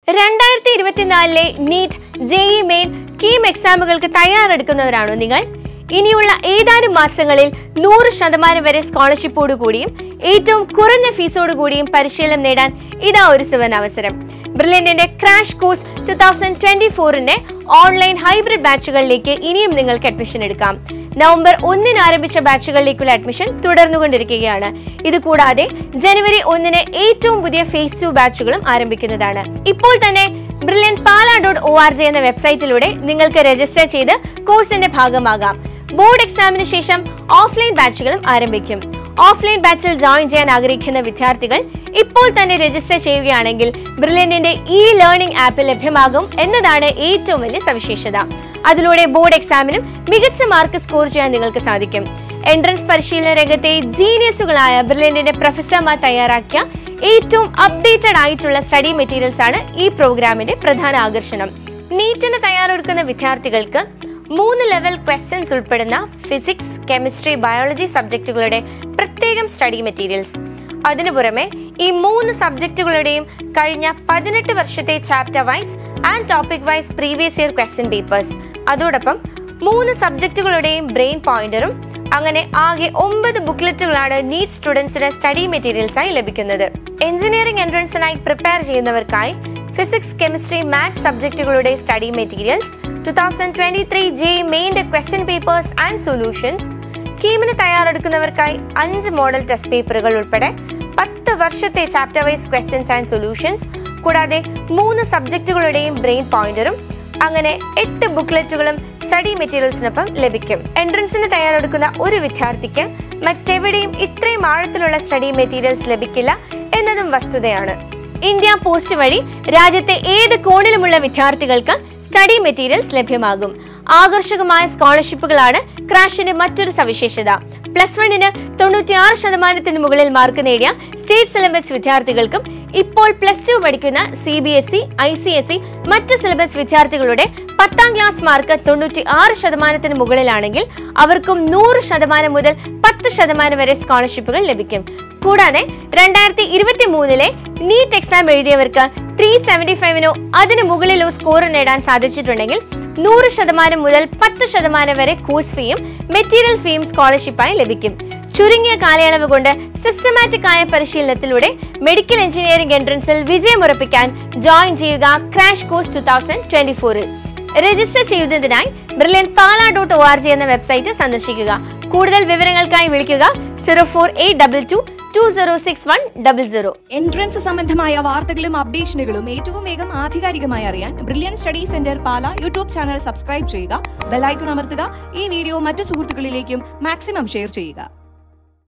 രണ്ടായിരത്തി ഇരുപത്തിനാലിലെ NEET JEE main KEAM എക്സാമുകൾക്ക് തയ്യാറെടുക്കുന്നവരാണോ നിങ്ങൾ ഇനിയുള്ള ഏതാനും മാസങ്ങളിൽ നൂറ് ശതമാനം വരെ സ്കോളർഷിപ്പോടു കൂടിയും ഏറ്റവും കുറഞ്ഞ ഫീസോടു കൂടിയും പരിശീലനം നേടാൻ ഇതാ ഒരു സുവർണ അവസരം ബ്രില്യന്റിന്റെ crash course two thousand twenty ഫോറിന്റെ ഓൺലൈൻ ഹൈബ്രിഡ് ബാച്ചുകളിലേക്ക് ഇനിയും നിങ്ങൾക്ക് അഡ്മിഷൻ എടുക്കാം നവംബർ ഒന്നിന് ആരംഭിച്ച ബാച്ചുകളിലേക്കുള്ള അഡ്മിഷൻ തുടർന്നുകൊണ്ടിരിക്കുകയാണ് ഇത് കൂടാതെ ജനുവരി ഒന്നിന് ഏറ്റവും പുതിയ ഫേസ് ടു ബാച്ചുകളും ആരംഭിക്കുന്നതാണ് ഇപ്പോൾ തന്നെ Brilliant Pala dot O R G എന്ന വെബ്സൈറ്റിലൂടെ നിങ്ങൾക്ക് രജിസ്റ്റർ ചെയ്ത് കോഴ്സിന്റെ ഭാഗമാകാം ബോർഡ് എക്സാമിന് ശേഷം ഓഫ്ലൈൻ ബാച്ചുകളും ആരംഭിക്കും ഓഫ്ലൈൻ ബാച്ചിൽ ജോയിൻ ചെയ്യാൻ ആഗ്രഹിക്കുന്ന വിദ്യാർത്ഥികൾ ഇപ്പോൾ തന്നെ രജിസ്റ്റർ ചെയ്യുകയാണെങ്കിൽ ബ്രില്യന്റിന്റെ ഇ ലേണിംഗ് ആപ്പിൽ ലഭ്യമാകും എന്നതാണ് ഏറ്റവും വലിയ സവിശേഷത അതിലൂടെ ബോർഡ് എക്സാമിനും മികച്ച മാർക്ക് സ്കോർ ചെയ്യാൻ നിങ്ങൾക്ക് സാധിക്കും എൻട്രൻസ് പരിശീലന രംഗത്തെ ജീനിയസുകളായ ബ്രില്യന്റിന്റെ പ്രൊഫസർമാർ തയ്യാറാക്കിയ ഏറ്റവും അപ്ഡേറ്റഡ് ആയിട്ടുള്ള സ്റ്റഡി മെറ്റീരിയൽസ് ആണ് ഈ പ്രോഗ്രാമിന്റെ പ്രധാന ആകർഷണം നീറ്റിന് തയ്യാറെടുക്കുന്ന വിദ്യാർത്ഥികൾക്ക് മൂന്ന് ലെവൽ ക്വസ്റ്റ്യൻസ് ഉൾപ്പെടുന്ന ഫിസിക്സ് കെമിസ്ട്രി ബയോളജി സബ്ജക്റ്റുകളുടെ പ്രത്യേകം സ്റ്റഡി മെറ്റീരിയൽസ് അതിനു പുറമെ ഈ മൂന്ന് സബ്ജക്റ്റുകളുടെയും കഴിഞ്ഞ പതിനെട്ട് വർഷത്തെ chapter wise and topic wise previous year question papers അതോടൊപ്പം മൂന്ന് സബ്ജക്റ്റുകളുടെയും ബ്രെയിൻ പോയിന്ററും അങ്ങനെ ആകെ ഒമ്പത് ബുക്ക്ലെറ്റുകളാണ് നീറ്റ് സ്റ്റുഡൻസിന് സ്റ്റഡി മെറ്റീരിയൽസ് ആയി ലഭിക്കുന്നത് എഞ്ചിനീയറിംഗ് എൻട്രൻസിനായി പ്രിപ്പയർ ചെയ്യുന്നവർക്കായി ഫിസിക്സ് കെമിസ്ട്രി മാത്സ് സബ്ജക്റ്റുകളുടെ study materials two thousand twenty three J മെയിൻ്റെ ക്വസ്റ്റ്യൻ പേപ്പേഴ്സ് ആൻഡ് സൊല്യൂഷൻസ് കീമിന് തയ്യാറെടുക്കുന്നവർക്കായി അഞ്ച് മോഡൽ ടെസ്റ്റ് പേപ്പറുകൾ ഉൾപ്പെടെ പത്ത് വർഷത്തെ chapter wise questions and solutions കൂടാതെ മൂന്ന് സബ്ജക്റ്റുകളുടെയും ബ്രെയിൻ പോയിന്ററും അങ്ങനെ എട്ട് ബുക്ക്ലെറ്റുകളും സ്റ്റഡി മെറ്റീരിയൽസിനൊപ്പം ലഭിക്കും എൻട്രൻസിന് തയ്യാറെടുക്കുന്ന ഒരു വിദ്യാർത്ഥിക്ക് മറ്റെവിടെയും ഇത്രയും ആഴത്തിലുള്ള സ്റ്റഡി മെറ്റീരിയൽസ് ലഭിക്കില്ല എന്നതും വസ്തുതയാണ് ഇന്ത്യ പോസ്റ്റ് വഴി രാജ്യത്തെ ഏത് കോണിലുമുള്ള വിദ്യാർത്ഥികൾക്ക് സ്റ്റഡി മെറ്റീരിയൽസ് ലഭ്യമാകും ആകർഷകമായ സ്കോളർഷിപ്പുകളാണ് ക്രാഷിന്റെ മറ്റൊരു സവിശേഷത പ്ലസ് വണ്ണിന് തൊണ്ണൂറ്റിയാറ് ശതമാനത്തിന് മുകളിൽ മാർക്ക് നേടിയ സ്റ്റേറ്റ് സിലബസ് വിദ്യാർത്ഥികൾക്കും ഇപ്പോൾ പ്ലസ് ടു പഠിക്കുന്ന C B S E I C S E മറ്റ് സിലബസ് വിദ്യാർത്ഥികളുടെ പത്താം ക്ലാസ് മാർക്ക് തൊണ്ണൂറ്റി ആറ് ശതമാനത്തിന് മുകളിലാണെങ്കിൽ അവർക്കും നൂറ് ശതമാനം മുതൽ പത്ത് ശതമാനം വരെ സ്കോളർഷിപ്പുകൾ ലഭിക്കും കൂടാതെ രണ്ടായിരത്തി ഇരുപത്തി മൂന്നിലെ നീറ്റ് എക്സാം എഴുതിയവർക്ക് ത്രീ സെവന്റി ഫൈവിനോ അതിന് മുകളിലോ സ്കോർ നേടാൻ സാധിച്ചിട്ടുണ്ടെങ്കിൽ നൂറ് ശതമാനം മുതൽ പത്ത് ശതമാനം വരെ കോഴ്സ് ഫീയും മെറ്റീരിയൽ ഫീയും സ്കോളർഷിപ്പായി ലഭിക്കും ചുരുങ്ങിയ കാലയളവ് കൊണ്ട് സിസ്റ്റമാറ്റിക് ആയ പരിശീലനത്തിലൂടെ മെഡിക്കൽ എഞ്ചിനീയറിംഗ് എൻട്രൻസിൽ വിജയമുറപ്പിക്കാൻ ജോയിൻ ചെയ്യുക crash course two thousand twenty ഫോറിൽ രജിസ്റ്റർ ചെയ്യുന്നതിനായി Brilliant Pala dot O R G എന്ന വെബ്സൈറ്റ് സന്ദർശിക്കുക കൂടുതൽ വിവരങ്ങൾക്കായി വിളിക്കുക zero four eight double two two zero six one double zero entrance സംബന്ധമായ വാർത്തകളും അപ്ഡേഷനുകളും ഏറ്റവും വേഗം ആധികാരികമായി അറിയാൻ Brilliant study centre Pala YouTube channel subscribe ചെയ്യുക ബെലൈക്കൺ അമർത്തുക ഈ വീഡിയോ മറ്റു സുഹൃത്തുക്കളിലേക്കും മാക്സിമം ഷെയർ ചെയ്യുക